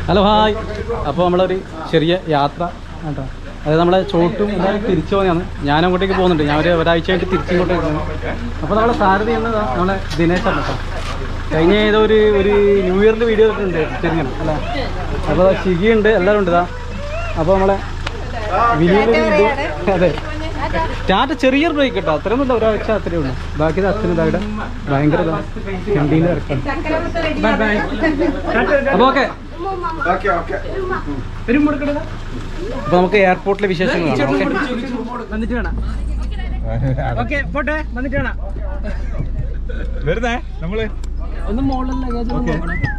Hello hi അപ്പോൾ നമ്മളൊരു ചെറിയ യാത്ര കേട്ടോ അതായത് നമ്മളെ ചോട്ടും എല്ലാവരും തിരിച്ചു പോകുന്നതാണ് ഞാൻ അങ്ങോട്ടേക്ക് പോകുന്നുണ്ട് ഞാൻ ഒരു ഒരാഴ്ച ആയിട്ട് തിരിച്ചിങ്ങോട്ട് വരുന്നത് അപ്പോൾ നമ്മളെ സാരഥി എന്നത് നമ്മളെ ദിനേശ് ആണ് കേട്ടോ കഴിഞ്ഞ ഏതോ ഒരു ഒരു ന്യൂ ഇയറിൻ്റെ വീഡിയോ ഇട്ടിട്ടുണ്ട് ചെറിയ അല്ല അപ്പോൾ ഷിഗിയുണ്ട് എല്ലാവരും ഉണ്ട് ഇതാ അപ്പോൾ നമ്മളെ വിനീത് ഉണ്ട് അതെ സ്റ്റാർട്ട് ചെറിയൊരു ബ്രേക്ക് കേട്ടോ അത്രയൊന്നുമില്ല ഒരാഴ്ച അത്രയേ ഉള്ളൂ ബാക്കി ഇത് അച്ഛനും ഇതാ ഇവിടെ ഭയങ്കര ഇതാ വണ്ടിയിൽ ഇറക്കാം അപ്പോൾ ഓക്കെ അപ്പൊ നമുക്ക് എയർപോർട്ടിലെ വിശേഷങ്ങൾ കാണാം ഓക്കെ വന്നിട്ട് വേണം ഓക്കെ പോട്ടെ വന്നിട്ട് വേണം വെറുതെ നമ്മള് ഒന്ന് മോളിൽ ലഗേജ് Okay.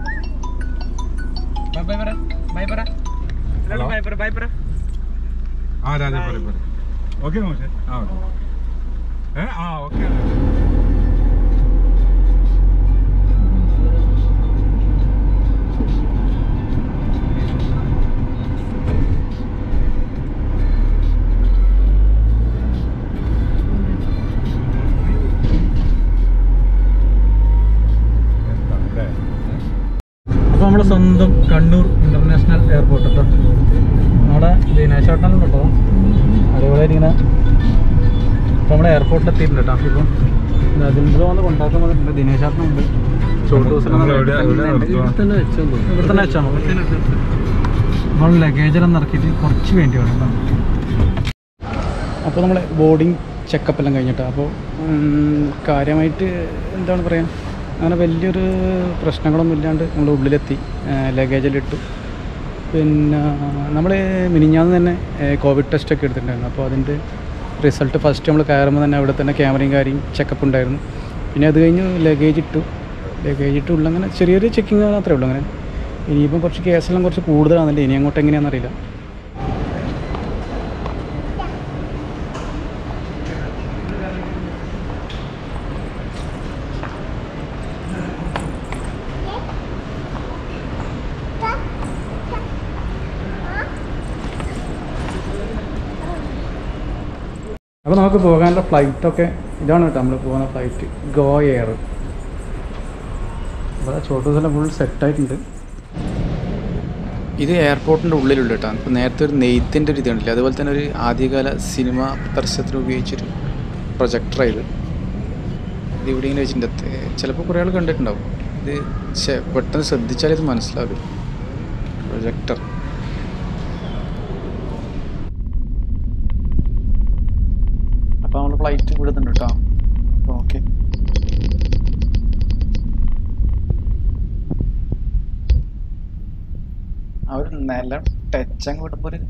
ബൈ പറ ബൈ പറ Hello. ബൈ പറ ബൈ പറ ആ അതെ അതെ പറ പറ ഓക്കെ മോശം ആ ഓക്കെ ഏ ആ ഓക്കെ അപ്പോൾ നമ്മുടെ സ്വന്തം കണ്ണൂർ ഇന്റർനാഷണൽ എയർപോർട്ട് കേട്ടോ നമ്മുടെ ദിനേശ് ചേട്ടനും കേട്ടോ അതേപോലെ ഇങ്ങനെ ഇപ്പോൾ നമ്മുടെ എയർപോർട്ടിൽ എത്തിയിട്ടുണ്ട് കേട്ടോ ഇപ്പം അതിൻ്റെ വന്ന് കൊണ്ടാക്കാൻ വന്നിട്ടുണ്ട് ദിനേശ് ചേട്ടനുണ്ട് ചോട്ടു നമ്മൾ എവിടെ- എവിടെ നിർത്തുവാ? ഇവിടെ തന്നെ വെച്ചാൽ ഇവിടെ തന്നെ വെച്ചാൽ മതി നമ്മൾ ലഗേജെല്ലാം ഇറക്കിയിട്ട് കുറച്ച് വേണ്ടി വേണം കേട്ടോ അപ്പോൾ നമ്മൾ ബോർഡിങ് ചെക്കപ്പ് എല്ലാം കഴിഞ്ഞിട്ടാണ് അപ്പോൾ കാര്യമായിട്ട് എന്താണ് പറയുക അങ്ങനെ വലിയൊരു പ്രശ്നങ്ങളൊന്നും ഇല്ലാണ്ട് നമ്മൾ ഉള്ളിലെത്തി ലഗേജെല്ലാം ഇട്ടു പിന്നെ നമ്മൾ മിനിഞ്ഞാന്ന് തന്നെ കോവിഡ് ടെസ്റ്റ് ഒക്കെ എടുത്തിട്ടുണ്ടായിരുന്നു അപ്പോൾ അതിൻ്റെ റിസൾട്ട് ഫസ്റ്റ് നമ്മൾ കയറുമ്പോൾ തന്നെ അവിടെ തന്നെ ക്യാമറയും കാര്യം ചെക്കപ്പ് ഉണ്ടായിരുന്നു പിന്നെ അത് കഴിഞ്ഞ് ലഗേജ് ഇട്ടു ലഗേജ് ഇട്ട് ഉള്ളങ്ങനെ ചെറിയൊരു ചെക്കിങ് മാത്രമേ ഉള്ളൂ അങ്ങനെ ഇനിയിപ്പം കുറച്ച് കേസെല്ലാം കുറച്ച് കൂടുതലാണല്ലേ ഇനി അങ്ങോട്ട് എങ്ങനെയാണെന്ന് അറിയില്ല അപ്പോൾ നമുക്ക് പോകാനുള്ള ഫ്ലൈറ്റൊക്കെ ഇതാണ് കേട്ടോ നമ്മൾ പോകുന്ന ഫ്ലൈറ്റ് ഗോ എയർ ഇവിടെ ചോട്ടൂസെല്ലാം ഫുൾ സെറ്റായിട്ടുണ്ട് ഇത് എയർപോർട്ടിൻ്റെ ഉള്ളിലുള്ള കേട്ടോ ഇപ്പോൾ നേരത്തെ ഒരു നെയ്ത്തിൻ്റെ ഒരു ഇതുണ്ടല്ലേ അതുപോലെ തന്നെ ഒരു ആദ്യകാല സിനിമ പരസ്യത്തിന് ഉപയോഗിച്ചൊരു പ്രൊജക്ടറാണ് ഇത് ഇത് ഇവിടെ ഇങ്ങനെ വെച്ചിട്ടുണ്ട് ചിലപ്പോൾ കുറേ ആൾ കണ്ടിട്ടുണ്ടാവും ഇത് ശ്ശെ, പെട്ടെന്ന് ശ്രദ്ധിച്ചാൽ ഇത് മനസ്സിലാവും പ്രൊജക്ടർ അപ്പോൾ നമ്മൾ ഫ്ലൈറ്റ് വിടുന്നുണ്ട് കേട്ടോ ഓക്കെ അവർ നിലം ടച്ചങ്ങ് വിടുമ്പോൾ ഒരു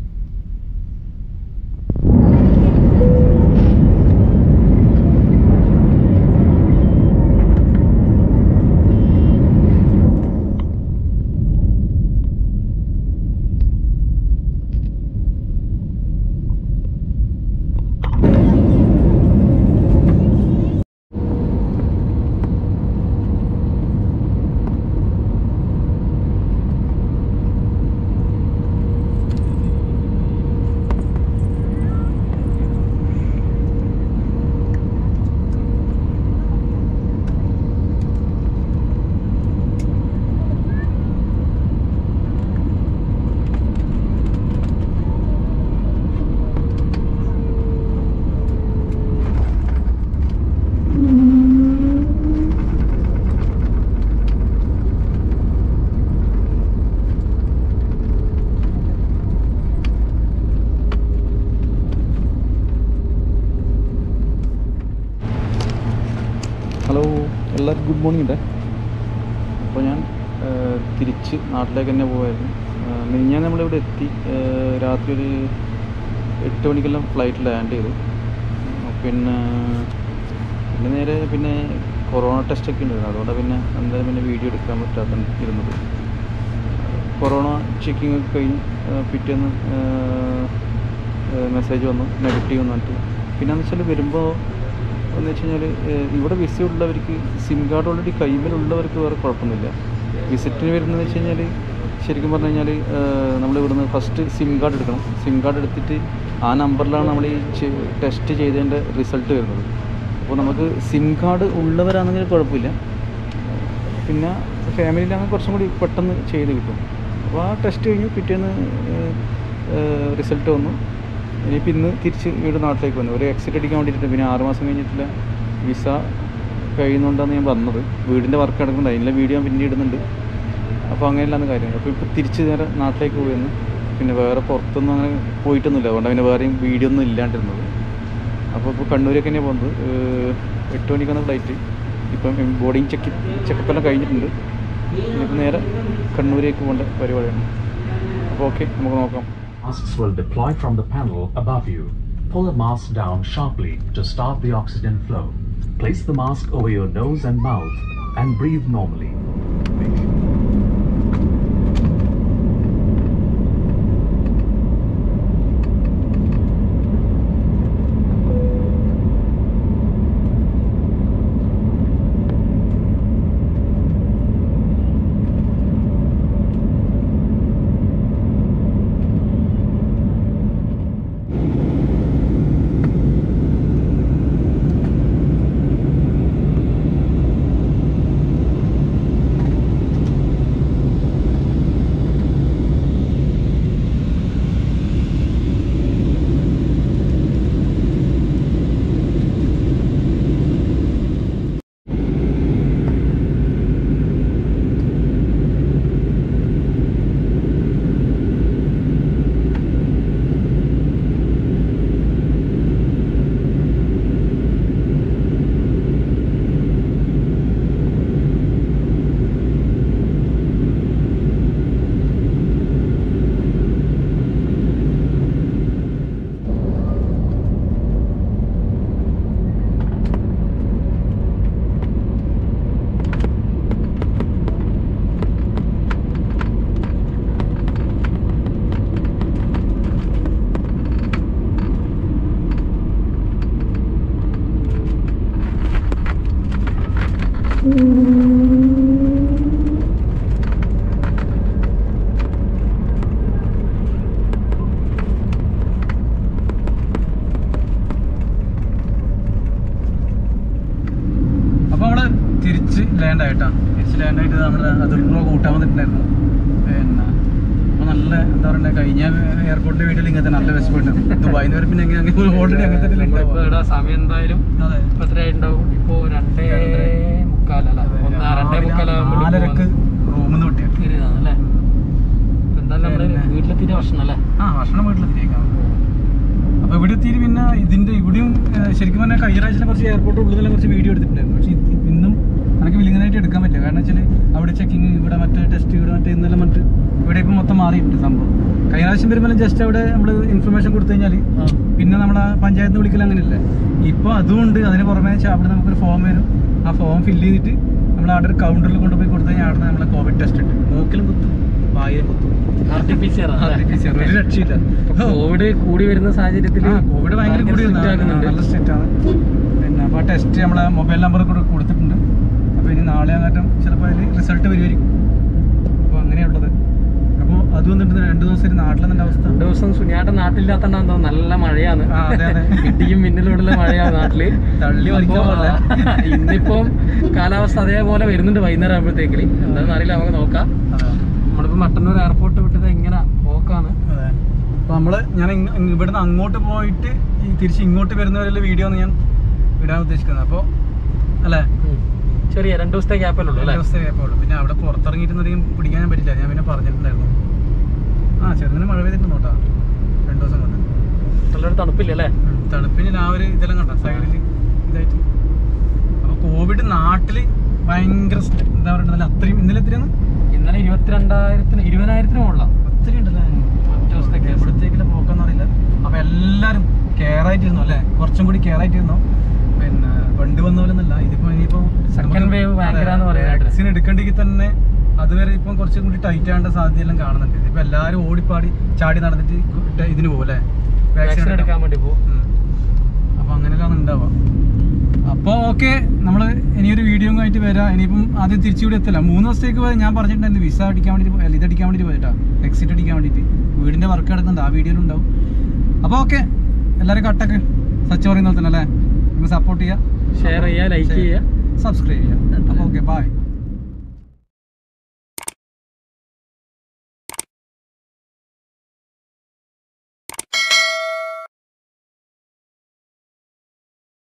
ഹലോ എല്ലാവർക്കും ഗുഡ് മോർണിംഗ് ഉണ്ട് അപ്പോൾ ഞാൻ ആ, തിരിച്ച് നാട്ടിലേക്ക് തന്നെ പോകുമായിരുന്നു ഞാൻ നമ്മളിവിടെ എത്തി ആ, രാത്രി ഒരു എട്ട് മണിക്കെല്ലാം ഫ്ലൈറ്റ് ലാൻഡ് ചെയ്തു പിന്നെ പിന്നെ നേരെ പിന്നെ കൊറോണ ടെസ്റ്റ് ഒക്കെ ഉണ്ടായിരുന്നു അതുകൊണ്ട് പിന്നെ എന്തായാലും പിന്നെ വീഡിയോ എടുക്കാൻ പറ്റാത്ത ഇരുന്നത് കൊറോണ ചെക്കിംഗ് ഒക്കെ കഴിഞ്ഞ് ആ, പിറ്റേന്ന് മെസ്സേജ് വന്നു നെഗറ്റീവ് എന്ന് പറഞ്ഞിട്ട് പിന്നെ എന്ന് വെച്ചാൽ വരുമ്പോൾ എന്ന് വെച്ച് കഴിഞ്ഞാൽ ഇവിടെ വിസ ഉള്ളവർക്ക് സിം കാർഡ് ഓൾറെഡി കൈമിലുള്ളവർക്ക് വേറെ കുഴപ്പമൊന്നുമില്ല വിസിറ്റിന് വരുന്നതെന്ന് വെച്ച് കഴിഞ്ഞാൽ ശരിക്കും പറഞ്ഞു കഴിഞ്ഞാൽ നമ്മൾ ഇവിടുന്ന് ഫസ്റ്റ് സിം കാർഡ് എടുക്കണം സിം കാർഡ് എടുത്തിട്ട് ആ നമ്പറിലാണ് നമ്മൾ ഈ ടെസ്റ്റ് ചെയ്തതിൻ്റെ റിസൾട്ട് വരുന്നത് അപ്പോൾ നമുക്ക് സിം കാർഡ് ഉള്ളവരാണെങ്കിൽ കുഴപ്പമില്ല പിന്നെ ഫാമിലിയിലാണെങ്കിൽ കുറച്ചും കൂടി പെട്ടെന്ന് ചെയ്ത് കിട്ടും അപ്പോൾ ആ ടെസ്റ്റ് കഴിഞ്ഞു പിറ്റേന്ന് റിസൾട്ട് വന്നു ഇനിയിപ്പോൾ ഇന്ന് തിരിച്ച് വീട് നാട്ടിലേക്ക് വന്നു ഒരു എക്സിറ്റ് അടിക്കാൻ വേണ്ടിയിട്ട് പിന്നെ ആറ് മാസം കഴിഞ്ഞിട്ടില്ല വിസ കഴിയുന്നുണ്ടെന്ന് ഞാൻ വന്നത് വീടിൻ്റെ വർക്ക് നടക്കുന്നുണ്ട് അതിൻ്റെ വീഡിയോ ഞാൻ പിന്നെ ഇടുന്നുണ്ട് അപ്പോൾ അങ്ങനെയല്ലാന്ന് കാര്യങ്ങൾ അപ്പോൾ ഇപ്പോൾ തിരിച്ച് നേരെ നാട്ടിലേക്ക് പോയെന്ന് പിന്നെ വേറെ പുറത്തൊന്നും അങ്ങനെ പോയിട്ടൊന്നുമില്ല അതുകൊണ്ട് പിന്നെ വേറെയും വീഡിയോ ഒന്നും ഇല്ലാണ്ടിരുന്നത് അപ്പോൾ ഇപ്പോൾ കണ്ണൂരൊക്കെ തന്നെയാണ് പോകുന്നത് ഏഹ് എട്ട് മണിക്കാണ് ഫ്ലൈറ്റ് ഇപ്പം ബോർഡിങ് ചെക്ക് ചെക്കപ്പെല്ലാം കഴിഞ്ഞിട്ടുണ്ട് ഇനിയിപ്പോൾ നേരെ കണ്ണൂരേക്ക് പോകേണ്ട പരിപാടിയാണ് അപ്പോൾ ഓക്കെ നമുക്ക് നോക്കാം Masks will deploy from the panel above you. Pull the mask down sharply to start the oxygen flow. Place the mask over your nose and mouth and breathe normally. അപ്പോൾ നമ്മൾ തിരിച്ച് ലാൻഡ് ആയിട്ടാ തിരിച്ച് land ആയിട്ട് നമ്മൾ അതിർപ്പുറ കൂട്ടാൻ വന്നിട്ടുണ്ടായിരുന്നു പിന്നെ അപ്പോൾ നല്ല എന്താ പറയുക കഴിഞ്ഞ എയർപോർട്ടിൻ്റെ വീട്ടിൽ ഇങ്ങനത്തെ നല്ല വിശപ്പുണ്ട് ദുബായിൽ നിന്ന് പിന്നെ എങ്ങനെ അങ്ങനെ ഓൾറെഡി അങ്ങനെ തന്നെ നമ്മളിപ്പോ ഇവിടെ സമയം എന്തായാലും അതെ ഇപ്പൊ എത്രയായിട്ടുണ്ടാവും ഇപ്പോ രണ്ടേ മുക്കാലല്ല ഒന്നാ രണ്ടേ മുക്കാലാകുമ്പോൾ നാലരക്ക് റൂമിൽ നിന്ന് കിട്ടിയ അല്ലേ ഇപ്പൊ എന്തായാലും നമ്മള് പിന്നെ- വീട്ടിലെത്തിയിട്ട് ഭക്ഷണം അല്ലേ ആ ഭക്ഷണം വീട്ടിലെത്തിയേക്കാം അപ്പോൾ ഇവിടെ എത്തിയിട്ട് പിന്നെ ഇതിൻ്റെ ഇവിടെയും ഏഹ്, ശരിക്കും പറഞ്ഞാൽ കഴിഞ്ഞ പ്രാവശ്യം കുറച്ച് എയർപോർട്ട് ഉള്ളിൽ കുറച്ച് വീഡിയോ എടുത്തിട്ടുണ്ടായിരുന്നു പക്ഷേ ഇത് ഇന്നും എനിക്ക് വിലിങ്ങനായിട്ട് എടുക്കാൻ പറ്റില്ല കാരണം വെച്ചാൽ അവിടെ ചെക്കിങ് ഇവിടെ മറ്റേ ടെസ്റ്റ് ഇവിടെ മറ്റേ ഇന്നെല്ലാം മറ്റ് ഇവിടെ ഇപ്പം മൊത്തം മാറിയിട്ടുണ്ട് സംഭവം കഴിഞ്ഞ പ്രാവശ്യം വരുമ്പോൾ ജസ്റ്റ് അവിടെ നമ്മൾ ഇൻഫർമേഷൻ കൊടുത്തു കഴിഞ്ഞാൽ പിന്നെ നമ്മളെ പഞ്ചായത്ത് വിളിക്കൽ അങ്ങനെയല്ലേ ഇപ്പോൾ അതുകൊണ്ട് അതിന് പുറമെ വെച്ചാൽ അവിടെ നമുക്കൊരു ഫോം വരും ആ ഫോം ഫില്ല് ചെയ്തിട്ട് നമ്മൾ അവിടെ ഒരു കൗണ്ടറിൽ കൊണ്ടുപോയി കൊടുത്തു കഴിഞ്ഞാൽ അവിടെ നമ്മളെ കോവിഡ് ടെസ്റ്റ് ഉണ്ട് മൂക്കിലും കുത്തും വായിലും കുത്തും R T P C R RT-PCR, ഒരു രക്ഷയില്ല കോവിഡ് കൂടി വരുന്ന സാഹചര്യത്തിൽ ആ, കോവിഡ് ഭയങ്കര കൂടി ആക്കുന്നുണ്ട് നല്ല സ്ട്രിക്റ്റ് ആണ് പിന്നെ അപ്പോൾ ആ ടെസ്റ്റ് നമ്മളെ മൊബൈൽ നമ്പർ കൂടെ കൊടുത്തിട്ടുണ്ട് അപ്പോൾ ഇനി നാളെ അങ്ങാറ്റം ചിലപ്പോൾ അതിൽ റിസൾട്ട് വരുമായിരിക്കും അപ്പോൾ അങ്ങനെയുള്ളത് അപ്പോൾ അത് വന്നിട്ട് രണ്ട് ദിവസം ഒരു നാട്ടിലെന്നെ അവസ്ഥ രണ്ടു ദിവസം സുനിയാട്ട നാട്ടിലില്ലാത്തോണ്ടാ നല്ല മഴയാണ് ആ, അതെ, അതെ. ഇടിയും മിന്നലോടുള്ള മഴയാണ് നാട്ടില് തള്ളി വലിക്കാൻ അപ്പോ, പാടില്ല. ഇന്നിപ്പം കാലാവസ്ഥ അതേപോലെ വരുന്നുണ്ട് വൈകുന്നേരം ആകുമ്പോഴത്തേക്ക് എന്താണെന്ന് അറിയില്ല നമുക്ക് നോക്കാം അതെ നമ്മളിപ്പോ മട്ടന്നൂർ എയർപോർട്ട് വിട്ടത് എങ്ങനെ പോക്കാണ് അതെ അപ്പോൾ നമ്മൾ ഞാൻ ഇങ് ഇങ് ഇവിടുന്ന് അങ്ങോട്ട് പോയിട്ട് ഈ തിരിച്ച് ഇങ്ങോട്ട് വരുന്നവരെയുള്ള വീഡിയോ ആണ് ഞാൻ ഇടാൻ ഉദ്ദേശിക്കുന്നത് അപ്പോൾ അല്ലേ ചെറിയ രണ്ടു ദിവസത്തെ ഗ്യാപ്പല്ലേ ഉള്ളൂ അല്ലേ ദിവസത്തെ ഉള്ളൂ പിന്നെ അവിടെ പുറത്തിറങ്ങിയിരുന്നധികം പിടിക്കാൻ പറ്റില്ല ഞാൻ പിന്നെ പറഞ്ഞിട്ടുണ്ടായിരുന്നു ആ ചെറുതിന് മഴ പെയ്തിട്ടുണ്ട് കേട്ടോ രണ്ടു ദിവസം കൊണ്ട് നല്ലൊരു തണുപ്പില്ല അല്ലേ ഉം. തണുപ്പിന് ആ ഒരു ഇതെല്ലാം കണ്ട സൈഡിൽ ഇതായിട്ട് അപ്പൊ കോവിഡ് നാട്ടില് ഭയങ്കര സ്റ്റ്- എന്താ പറയുക അത്രയും ഇന്നലെ എത്രയാണ് ഇന്നലെ ഇരുപത്തിരണ്ടായിരത്തിന് ഇരുപതിനായിരത്തിന് മുകളിലാണ് ഒത്തിരി ഉണ്ടല്ലേ ഒറ്റ ദിവസത്തെ case. എവിടത്തേക്കില്ല പോക്കെന്നറിയില്ല അപ്പൊ എല്ലാരും കെയർ ആയിട്ടിരുന്നു അല്ലേ കുറച്ചും കൂടി കെയർ ആയിട്ടിരുന്നു പിന്നെ പണ്ട് വന്ന പോലെ ഒന്നല്ല ഇതിപ്പോ ഇനിയിപ്പോ Second wave ഭയങ്കരാന്ന് പറയുന്നത്. വാക്സിൻ എടുക്കണ്ടെങ്കിൽ തന്നെ അതുവരെ ഇപ്പം കുറച്ചും കൂടി ടൈറ്റ് ആവേണ്ട സാധ്യതയെല്ലാം കാണുന്നുണ്ട് ഇതിപ്പോ എല്ലാരും ഓടിപ്പാടി ചാടി നടന്നിട്ട് ടെ- ഇതിന് പോകും അല്ലേ വാക്സിൻ എടുക്കാൻ വേണ്ടി പോകും ഉം. അപ്പൊ അങ്ങനെയാണ് ഉണ്ടാവുക അപ്പോൾ ഓക്കെ നമ്മൾ ഇനിയൊരു വീഡിയോ ആയിട്ട് വരാം ഇനിയിപ്പം ആദ്യം തിരിച്ചുകൂടി എത്തില്ല മൂന്ന് ദിവസത്തേക്ക് പോയി ഞാൻ പറഞ്ഞിട്ടുണ്ടായിരുന്നു വിസ അടിക്കാൻ വേണ്ടിയിട്ട് പോയി- അല്ല, ഇതടിക്കാൻ വേണ്ടിയിട്ട് പോയിട്ടാ എക്സിറ്റ് അടിക്കാൻ വേണ്ടിയിട്ട് വീടിൻ്റെ വർക്ക് എടുക്കുന്നുണ്ട് ആ വീഡിയോയിലുണ്ടാവും അപ്പോൾ ഓക്കെ എല്ലാവരും കട്ടൊക്കെ സച്ച് പറയുന്ന പോലെ തന്നെ അല്ലേ നിങ്ങൾ സപ്പോർട്ട് ചെയ്യുക ഷെയർ ചെയ്യുക ലൈക്ക് ചെയ്യുക സബ്സ്ക്രൈബ് ചെയ്യുക അപ്പോൾ ഓക്കെ ബൈ